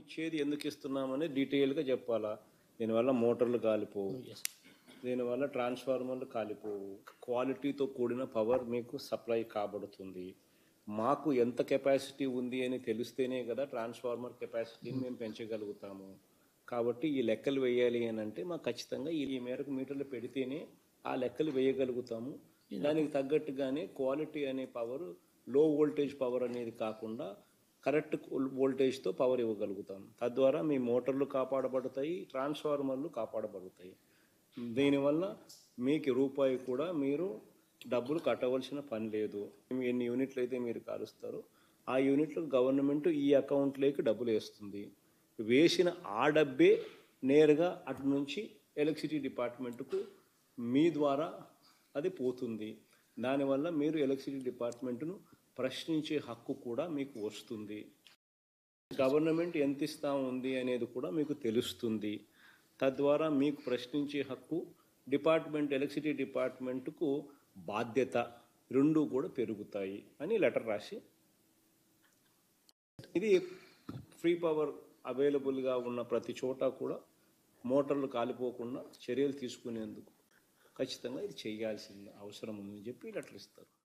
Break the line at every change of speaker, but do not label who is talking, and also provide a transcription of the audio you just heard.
ఇచ్చేది ఎందుకు ఇస్తున్నామని డీటెయిల్గా చెప్పాలా దీనివల్ల మోటార్లు కాలిపోవు దీనివల్ల ట్రాన్స్ఫార్మర్లు కాలిపోవు క్వాలిటీతో కూడిన పవర్ మీకు సప్లై కాబడుతుంది మాకు ఎంత కెపాసిటీ ఉంది అని తెలిస్తేనే కదా ట్రాన్స్ఫార్మర్ కెపాసిటీని మేము పెంచగలుగుతాము కాబట్టి ఈ లెక్కలు వేయాలి అని అంటే మాకు ఖచ్చితంగా ఈ ఈ మేరకు మీటర్లు పెడితేనే ఆ లెక్కలు వేయగలుగుతాము దానికి తగ్గట్టుగానే క్వాలిటీ అనే పవర్ లో వోల్టేజ్ పవర్ అనేది కాకుండా కరెక్ట్ వోల్టేజ్తో పవర్ ఇవ్వగలుగుతాం తద్వారా మీ మోటార్లు కాపాడబడతాయి ట్రాన్స్ఫార్మర్లు కాపాడబడతాయి దీనివల్ల మీకు రూపాయి కూడా మీరు డబ్బులు కట్టవలసిన పని లేదు మీ ఎన్ని యూనిట్లు అయితే మీరు కాలుస్తారో ఆ యూనిట్లకు గవర్నమెంట్ ఈ అకౌంట్లోకి డబ్బులు వేస్తుంది వేసిన ఆ డబ్బే నేరుగా అటు నుంచి ఎలక్ట్రిసిటీ డిపార్ట్మెంట్కు మీ ద్వారా అది పోతుంది దానివల్ల మీరు ఎలక్ట్రిసిటీ డిపార్ట్మెంట్ను ప్రశ్నించే హక్కు కూడా మీకు వస్తుంది గవర్నమెంట్ ఎంత ఇస్తా ఉంది అనేది కూడా మీకు తెలుస్తుంది తద్వారా మీకు ప్రశ్నించే హక్కు డిపార్ట్మెంట్ ఎలక్ట్రిసిటీ డిపార్ట్మెంట్కు బాధ్యత రెండు కూడా పెరుగుతాయి అని లెటర్ రాసి ఇది ఫ్రీ పవర్ అవైలబుల్గా ఉన్న ప్రతి చోట కూడా మోటార్లు కాలిపోకుండా చర్యలు తీసుకునేందుకు ఖచ్చితంగా ఇది చేయాల్సిన అవసరం ఉందని చెప్పి లెటర్ ఇస్తారు